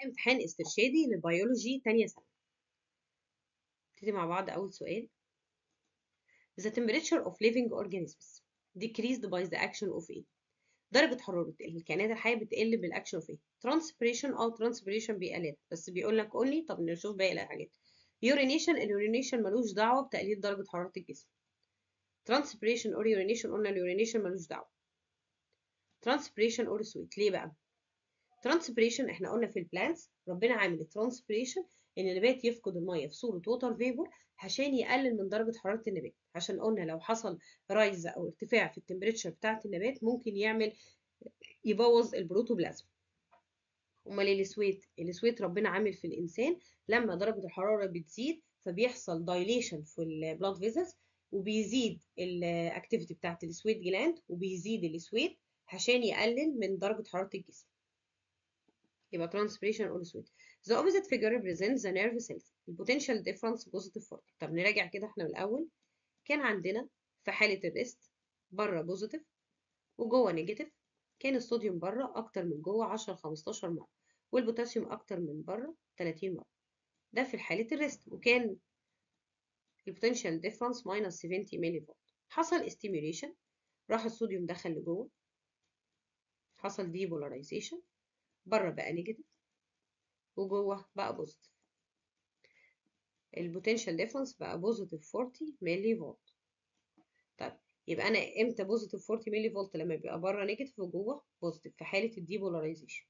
امتحان استرشادي للبيولوجي تانية سنة نبتدي مع بعض أول سؤال The temperature of living organisms decreased by the action of A درجة حرارة الكائنات الحية بتقل بالأكشن of A transpiration أو transpiration بيقلل بس بيقول لك only طب نشوف باقي الحاجات urination اليورينيشن ملوش دعوة بتقليل درجة حرارة الجسم transpiration or urination قلنا اليورينيشن ملوش دعوة transpiration or sweat ليه بقى transpiration احنا قلنا في البلانتس ربنا عامل الترانسبريشن ان النبات يفقد الميه في صوره ووتر فيبور عشان يقلل من درجه حراره النبات عشان قلنا لو حصل رايز او ارتفاع في التمبريتشر بتاعه النبات ممكن يعمل يبوظ البروتوبلازم امال السويت السويت ربنا عامل في الانسان لما درجه الحراره بتزيد فبيحصل دايليشن في البلاد فيزلز وبيزيد الاكتيفيتي بتاعه السويت جلاند وبيزيد السويت عشان يقلل من درجه حراره الجسم يبقى transpiration or sweat. The opposite figure represents the nerve cells. The potential difference positive 40. طب نراجع كده احنا من الأول. كان عندنا في حالة الريست بره بوزيتيف وجوه نيجاتيف. كان الصوديوم بره أكتر من جوه 10 15 مرة. والبوتاسيوم أكتر من بره 30 مرة. ده في حالة الريست وكان البوتنشال ديفرنس ماينس 70 ملي فولت. حصل استيميوليشن راح الصوديوم دخل لجوه. حصل ديبولاريزيشن بره بقى نيجاتيف وجوه بقى بوزيتيف البوتنشال ديفرنس بقى بوزيتيف 40 ملي فولت طيب يبقى انا امتى بوزيتيف 40 ملي فولت لما بيبقى بره نيجاتيف وجوه بوزيتيف في حاله الديبولاريزيشن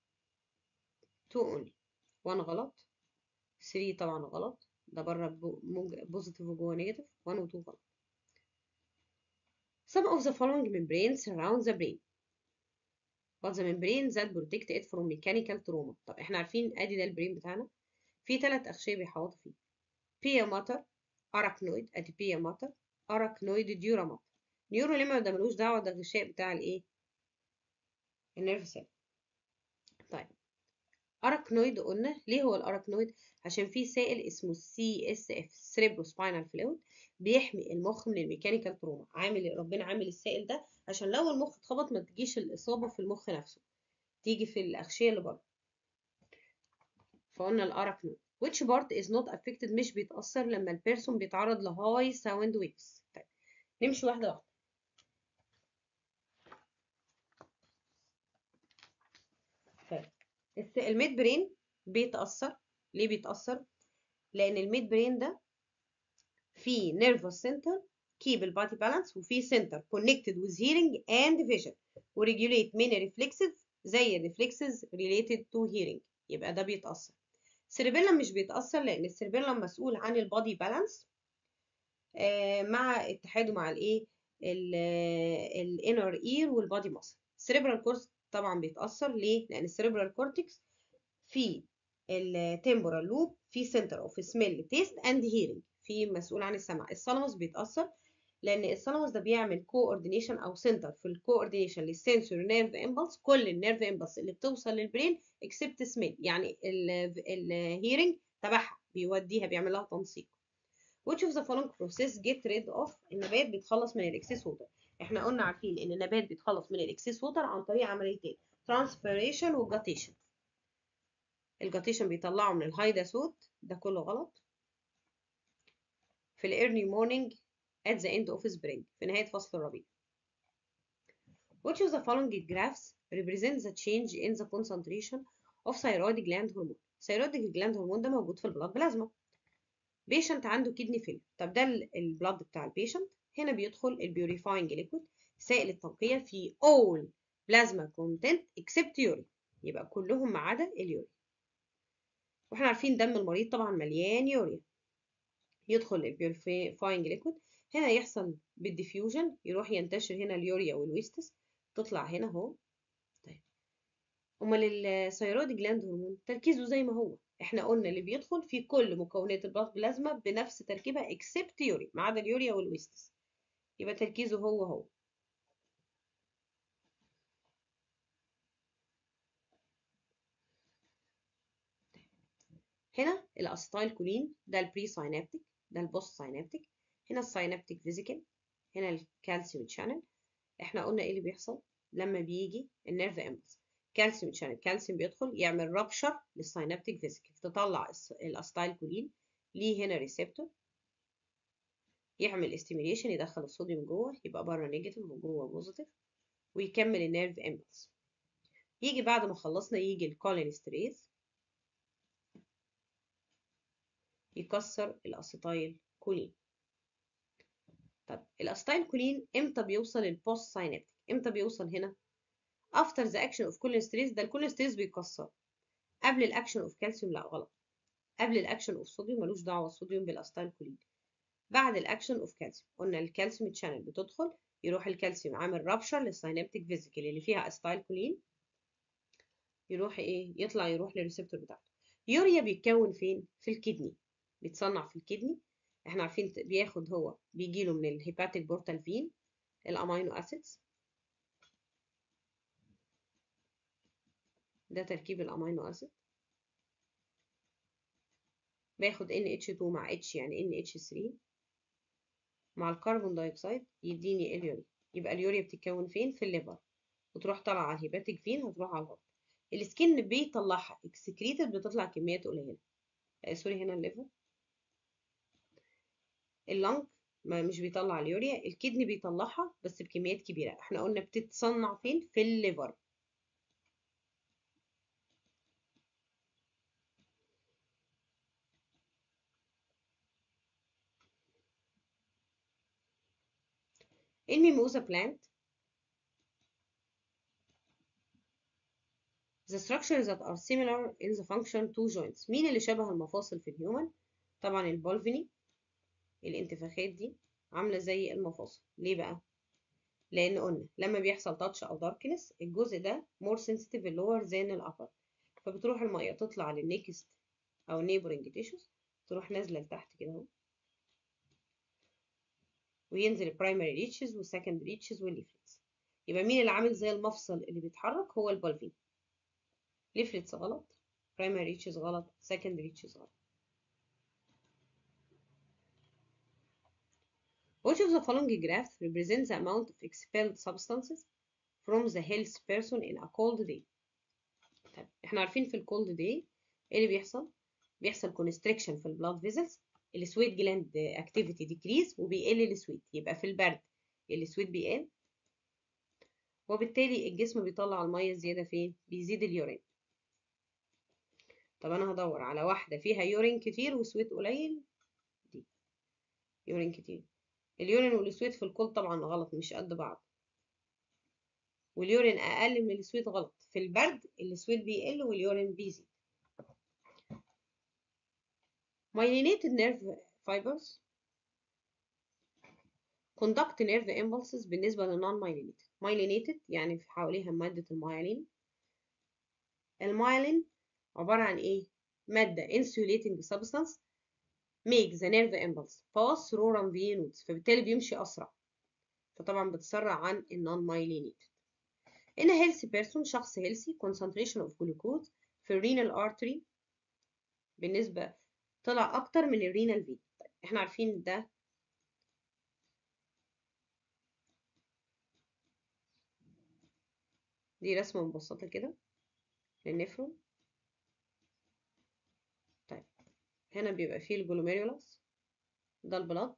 2 اونلي 1 غلط 3 طبعا غلط ده بره بوزيتيف وجوه نيجاتيف 1 و 2 غلط Some of the following membranes surround the brain but the membrane that protect it from mechanical trauma طب احنا عارفين ادي ده البرين بتاعنا في ثلاث اغشيه بيحوطوا فيه بيا ماتر اراكنويد ادي بيا ماتر اراكنويد ديورا ماتر نيورو لما ده ملوش دعوه ده الغشاء بتاع الايه النيرف سيل طيب اراكنويد قلنا ليه هو الاراكنويد عشان في سائل اسمه سي اس اف سيريبرو سباينال فلويد بيحمي المخ من الميكانيكال تروما عامل ربنا عامل السائل ده عشان لو المخ اتخبط ما تجيش الإصابة في المخ نفسه تيجي في الأغشية اللي بره فقلنا الأراكنويد which part is not affected مش بيتأثر لما البيرسون بيتعرض لهاي ساوند ويفز طيب نمشي واحدة واحدة طيب الميد برين بيتأثر ليه بيتأثر؟ لأن الميد برين ده فيه نيرفوس سنتر keep البادي بالانس وفي سنتر connected with hearing and vision وريجوليت many reflexes زي الريفلكسز related to hearing يبقى ده بيتأثر السيربيلم مش بيتأثر لأن السيربيلم مسؤول عن البادي بالانس مع اتحاده مع الايه الانر اير والبادي ماسل السيربرال كورس طبعا بيتأثر ليه؟ لأن السيربرال كورتكس في التمبورال لوب في سنتر اوف سميل تيست اند هيرنج في مسؤول عن السمع الثالاموس بيتأثر لان الثالاموس ده بيعمل كوردينيشن او سنتر في الكوردينيشن للسنسوري نيرف امبلس كل النيرف امبلس اللي بتوصل للبرين اكسبت سميل يعني الهيرنج تبعها بيوديها بيعمل لها تنسيق which of the following process get rid of النبات بيتخلص من الاكسس ووتر احنا قلنا عارفين ان النبات بيتخلص من الاكسس ووتر عن طريق عمليتين ترانسبيريشن وجاتيشن الجاتيشن بيطلعه من الهايدا صوت ده كله غلط في الايرلي مورنينج at the end of spring في نهاية فصل الربيع. Which of the following graphs represents the change in the concentration of thyroid gland hormone? thyroid gland hormone ده موجود في البلاد بلازما. patient عنده كدني فيل طب ده البلاد بتاع البيشنت هنا بيدخل البيوريفاينج ليكويد سائل التنقية في all plasma content except urine يبقى كلهم ما عدا اليوريا. واحنا عارفين دم المريض طبعا مليان يوريا. يدخل البيوريفاينج ليكويد هنا يحصل بالديفيوجن يروح ينتشر هنا اليوريا والويستس تطلع هنا اهو طيب امال الثيرويد جلاند هرمون تركيزه زي ما هو احنا قلنا اللي بيدخل في كل مكونات البلاد بلازما بنفس تركيبها اكسبت يوري ما عدا اليوريا والويستس يبقى تركيزه هو هو هنا الاسيتايل كولين ده البري ساينابتيك ده البوست ساينابتيك هنا الساينابتيك فيزيكال هنا الكالسيوم شانل احنا قلنا ايه اللي بيحصل لما بيجي النيرف امبلس كالسيوم شانل الكالسيوم بيدخل يعمل رابشر للسينابتيك فيسيكل تطلع الاستايل كولين ليه هنا ريسبتور يعمل استيميليشن يدخل الصوديوم جوه يبقى بره نيجاتيف وجوه بوزيتيف ويكمل النيرف امبلس يجي بعد ما خلصنا يجي الكولينستريز يكسر الاسيتايل كولين طب الاسيتايل كولين امتى بيوصل البوست ساينابتيك امتى بيوصل هنا after the action of cholinesterase ده الكولينستريز بيكسر قبل الاكشن اوف كالسيوم لا غلط قبل الاكشن اوف صوديوم ملوش دعوه الصوديوم بالاسيتايل كولين بعد الاكشن اوف كالسيوم قلنا الكالسيوم تشانل بتدخل يروح الكالسيوم عامل رابشر للسينابتيك فيزيكال اللي فيها اسيتايل كولين يروح ايه يطلع يروح للريسبتور بتاعته يوريا بيتكون فين في الكدني بيتصنع في الكدني احنا عارفين بياخد هو بيجيله من الهيباتيك بورتال فين الامينو اسيدز ده تركيب الامينو اسيد باخد NH2 مع H يعني NH3 مع الكربون دايوكسيد يديني اليوريا يبقى اليوريا بتتكون فين في الليفر وتروح طالعه على الهيباتيك فين هتروح على الهارت السكين بيطلعها اكسكريتد بتطلع كميات قليله آه سوري هنا الليفر اللنج ما مش بيطلع اليوريا الكدني بيطلعها بس بكميات كبيره احنا قلنا بتتصنع فين في الليفر الميموزا plant the structures that are similar in the function to joints مين اللي شبه المفاصل في الهيومن طبعا البولفيني الانتفاخات دي عامله زي المفاصل ليه بقى لان قلنا لما بيحصل تاتش او داركنس الجزء ده more sensitive lower than الابر فبتروح الميه تطلع للنيكست او neighboring tissues تروح نازله لتحت كده اهو وينزل البرايمري ريتشز والسكندري ريتشز والليفلتس يبقى مين اللي عامل زي المفصل اللي بيتحرك هو البولفين ليفلتس غلط برايمري ريتشز غلط سكندري ريتشز غلط Which of the following graphs represents the amount of expelled substances from the health person in a cold day? طيب احنا عارفين في الكولد داي ايه اللي بيحصل؟ بيحصل constriction في البلاد فيزلز السويت جلاند اكتيفيتي ديكريز وبيقل السويت يبقى في البرد السويت بيقل وبالتالي الجسم بيطلع الميه الزياده فين بيزيد اليورين طب انا هدور على واحده فيها يورين كتير وسويت قليل دي يورين كتير اليورين والسويت في الكل طبعا غلط مش قد بعض واليورين اقل من السويت غلط في البرد السويت بيقل واليورين بيزيد myelinated nerve fibers conduct nerve impulses بالنسبة للنون myelinated myelinated يعني في حواليها مادة المايلين المايلين عبارة عن ايه؟ مادة insulating substance make the nerve impulse pass through ranvier nodes فبالتالي بيمشي أسرع فطبعا بتسرع عن النون myelinated in a healthy person شخص healthy concentration of glucose في الرينال artery بالنسبة طلع اكتر من الرينال فين طيب احنا عارفين ده دي رسمة مبسطة كده للنفرون طيب هنا بيبقى فيه الجلوميريولاس ده البلاد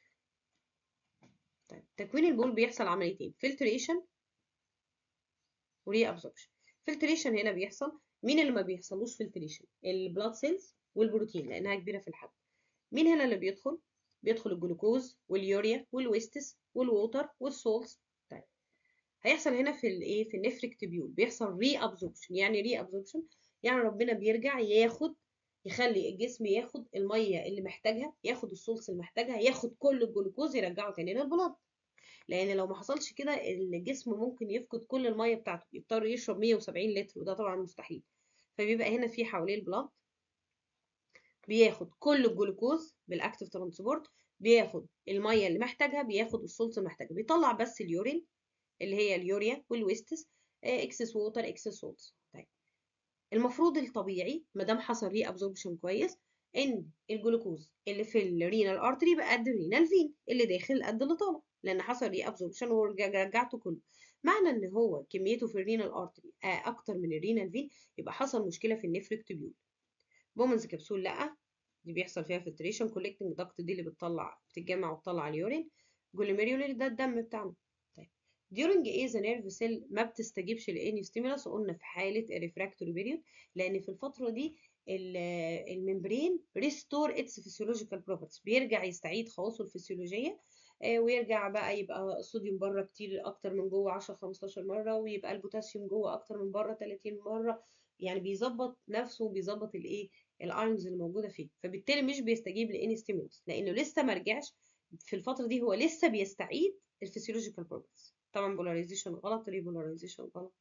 طيب تكوين البول بيحصل عمليتين فلتريشن وري ابزوربشن فلتريشن هنا بيحصل مين اللي ما بيحصلوش فلتريشن البلاد سيلز والبروتين لانها كبيره في الحجم مين هنا اللي بيدخل بيدخل الجلوكوز واليوريا والويستس والووتر والسولز طيب هيحصل هنا في الايه في النفريك تبيول بيحصل ري ابزوربشن يعني ري ابزوربشن يعني ربنا بيرجع ياخد يخلي الجسم ياخد الميه اللي محتاجها ياخد السولز اللي محتاجها ياخد كل الجلوكوز يرجعه تاني للبلاد لان لو ما حصلش كده الجسم ممكن يفقد كل الميه بتاعته يضطر يشرب 170 لتر وده طبعا مستحيل فبيبقى هنا في حواليه البلاد بياخد كل الجلوكوز بالاكتيف ترانسبورت بياخد الميه اللي محتاجها بياخد السولز اللي محتاجها بيطلع بس اليورين اللي هي اليوريا والويستس اكسس ووتر اكسس سولز طيب المفروض الطبيعي ما دام حصل ري ابزوربشن كويس ان الجلوكوز اللي في الرينال ارتري بقى قد الرينال فين اللي داخل قد اللي طالع لان حصل ري ابزوربشن ورجعته كله معنى ان هو كميته في الرينال ارتري اكتر من الرينال فين يبقى حصل مشكله في النفريك تبيول بومنز كبسول لا دي بيحصل فيها فلتريشن كولكتنج داكت دي اللي بتطلع بتتجمع وتطلع اليورين جلوميريولاري ده الدم بتاعنا طيب during ايه ذا نيرف سيل ما بتستجيبش لاني ستيمولس قلنا في حاله الريفراكتوري بيريود لان في الفتره دي الممبرين ريستور اتس فيسيولوجيكال بروبرتيز بيرجع يستعيد خواصه الفسيولوجيه ويرجع بقى يبقى الصوديوم بره كتير اكتر من جوه 10 15 مره ويبقى البوتاسيوم جوه اكتر من بره 30 مره يعني بيظبط نفسه وبيظبط الايه الايونز اللي موجوده فيه فبالتالي مش بيستجيب لاني ستيمولس لانه لسه ما رجعش في الفتره دي هو لسه بيستعيد الفسيولوجيكال بروبرتيز طبعا بولاريزيشن غلط ريبولاريزيشن غلط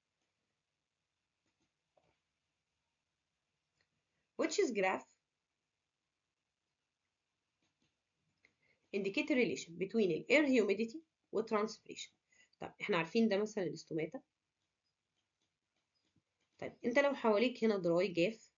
which is graph indicate a relation between the air humidity و transpiration طب احنا عارفين ده مثلا الاستوماتا طيب انت لو حواليك هنا دراي جاف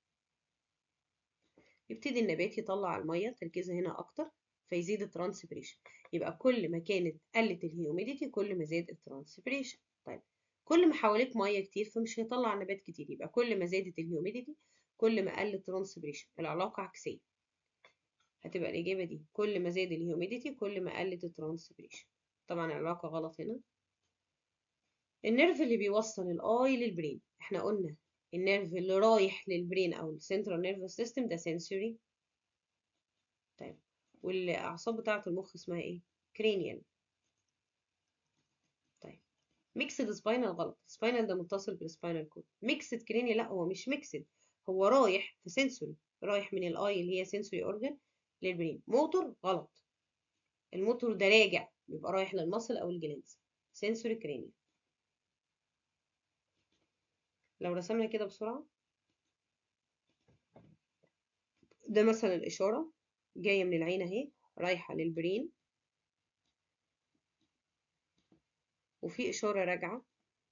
يبتدي النبات يطلع الميه تركيزها هنا اكتر فيزيد الترانسبريشن يبقى كل ما كانت قلت الهيوميديتي كل ما زاد الترانسبريشن طيب كل ما حواليك ميه كتير فمش هيطلع نبات كتير يبقى كل ما زادت الهيوميديتي كل ما قل الترانسبريشن العلاقه عكسيه هتبقى الاجابه دي كل ما زاد الهيوميديتي كل ما قلت الترانسبريشن طبعا العلاقه غلط هنا النيرف اللي بيوصل الاي للبرين احنا قلنا النيرف اللي رايح للبرين او السنترال نيرفس سيستم ده سنسوري طيب والاعصاب بتاعه المخ اسمها ايه كرينيال طيب ميكسد سباينال غلط سباينال ده متصل بالسباينال كود ميكسد كرينيال لا هو مش ميكسد هو رايح في سنسوري رايح من الاي اللي هي سنسوري اورجان للبرين موتور غلط الموتور ده راجع بيبقى رايح للمصل او الجلانس سنسوري كرينيال لو رسمنا كده بسرعة ده مثلا الإشارة جاية من العين أهي رايحة للبرين وفي إشارة راجعة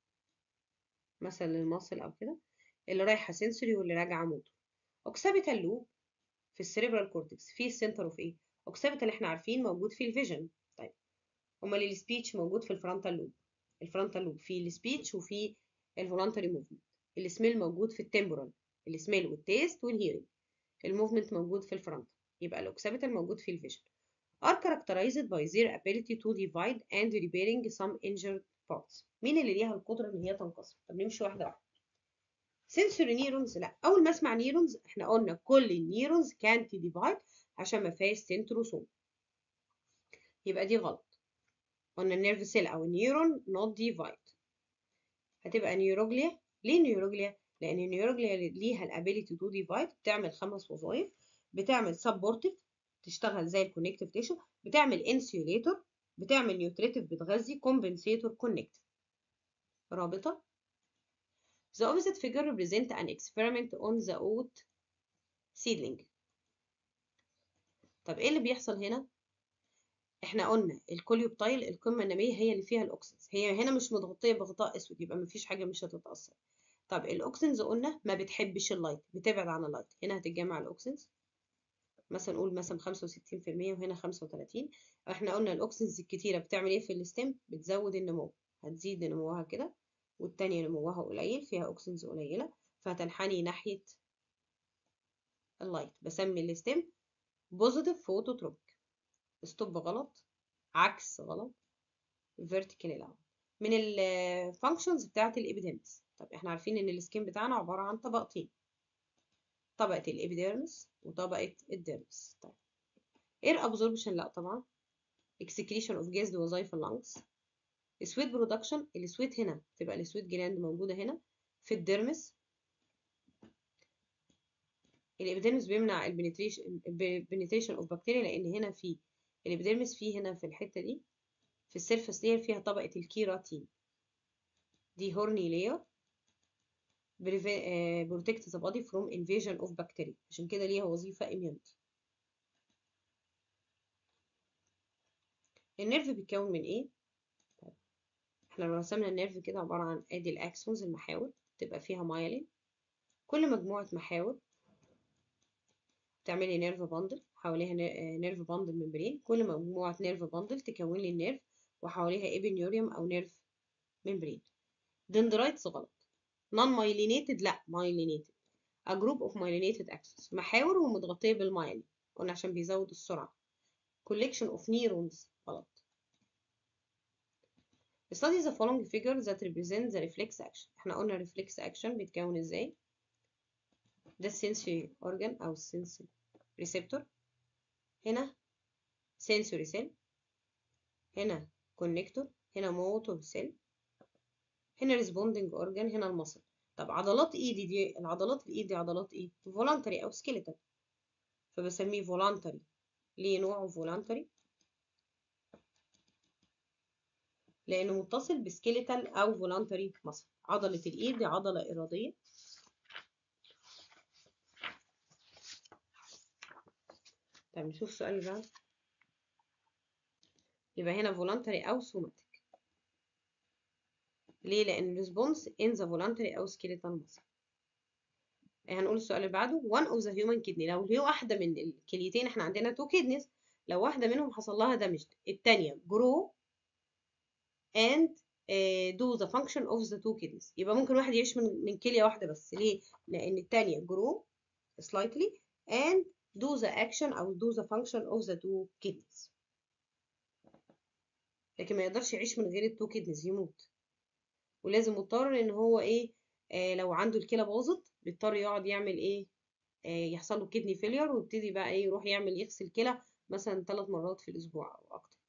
مثلا للمصل أو كده اللي رايحة سنسوري واللي راجعة موتور أوكسابيتال لوب في السيريبرال كورتكس في السنتر اوف ايه اوكسابيتال احنا عارفين موجود في الفيجن طيب امال السبيتش موجود في الفرونتال لوب الفرونتال لوب في السبيتش وفي الفولنتري موفمنت السميل موجود في التمبورال السميل والتيست والهيرنج الموفمنت موجود في الفرونت يبقى الاوكسابيتال موجود في الفيجن are characterized by their ability to divide and repairing some injured parts مين اللي ليها القدرة ان هي تنقسم طب نمشي واحدة واحدة sensory neurons لا اول ما اسمع نيرونز احنا قلنا كل النيرونز كانت ديفايد عشان ما فيهاش سنتروسوم يبقى دي غلط قلنا النيرف سيل او النيورون not divide هتبقى نيوروجليا ليه نيوروجليا لان النيوروجليا ليها الابيليتي تو ديفايد بتعمل خمس وظائف بتعمل سبورتيف تشتغل زي الكونكتيف تيشو بتعمل انسيوليتور بتعمل نيوتريتيف بتغذي كومبنسيتور كونكت رابطه The opposite figure represent an experiment on the oat seedling. طب ايه اللي بيحصل هنا؟ احنا قلنا الكوليوبتايل القمة النامية هي اللي فيها الاوكسنز هي هنا مش متغطية بغطاء اسود يبقى مفيش حاجة مش هتتأثر طب الاوكسنز قلنا ما بتحبش اللايت بتبعد عن اللايت هنا هتتجمع الاوكسنز مثلا نقول مثلا 65% وهنا 35 احنا قلنا الاوكسنز الكتيرة بتعمل ايه في الستيم بتزود النمو هتزيد نموها كده والتانية نموها قليل فيها أوكسنز قليلة فهتنحني ناحية اللايت بسمي الستيم بوزيتيف فوتوتروبيك ستوب غلط عكس غلط فيرتيكال الاول من الفانكشنز بتاعة الإبيديرمس طب احنا عارفين ان السكين بتاعنا عبارة عن طبقتين طبقة الإبيديرمس وطبقة الديرمس طيب اير ابزوربشن لا طبعا اكسكريشن اوف جاز لوظائف اللانجز السويت برودكشن السويت هنا تبقى السويت جلاند موجوده هنا في الديرمس الابيديرمس بيمنع البنتريشن البنتريشن اوف بكتيريا لان هنا في الابيديرمس فيه هنا في الحته دي في السيرفس لير فيها طبقه الكيراتين دي هورني لير بروتكت ذا بودي فروم انفيجن اوف بكتيريا عشان كده ليها وظيفه اميونتي النيرف بيتكون من ايه احنا لو رسمنا النيرف كده عبارة عن ادي الاكسونز المحاور تبقى فيها مايلين كل مجموعة محاور تعملي نيرف باندل حواليها نيرف باندل ممبرين كل مجموعة نيرف باندل تكون لي النيرف وحواليها ايبنيوريوم او نيرف ممبرين دندرايتس غلط نون مايلينيتد لا مايلينيتد a group of myelinated axons محاور ومتغطية بالمايلين قلنا عشان بيزود السرعة collection of neurons غلط study the following figure that represent the reflex action احنا قلنا reflex action بيتكون ازاي ده السنسوري organ او السنسوري receptor هنا sensory cell هنا connector هنا motor cell هنا responding organ هنا المصل طب عضلات ايدي دي العضلات الايد دي عضلات ايه voluntary او skeletal فبسميه voluntary ليه نوعه voluntary لانه متصل بسكيليتال او voluntary muscle عضلة الايد دي عضلة ارادية طب نشوف السؤال اللي بعده يبقى هنا voluntary او somatic ليه لان response in the voluntary او skeletal muscle هنقول السؤال اللي بعده one of the human kidney لو هي واحدة من الكليتين احنا عندنا two kidneys لو واحدة منهم حصل لها damage التانية grow and uh, do the function of the two kidneys يبقى ممكن واحد يعيش من من كلية واحدة بس ليه؟ لأن التانية grow slightly and do the action أو do the function of the two kidneys لكن ما يقدرش يعيش من غير التو كيدنيز يموت ولازم مضطر ان هو ايه آه لو عنده الكلى باظت بيضطر يقعد يعمل ايه آه يحصل له كدني فيلير ويبتدي بقى ايه يروح يعمل يغسل كلى مثلا ثلاث مرات في الاسبوع او اكتر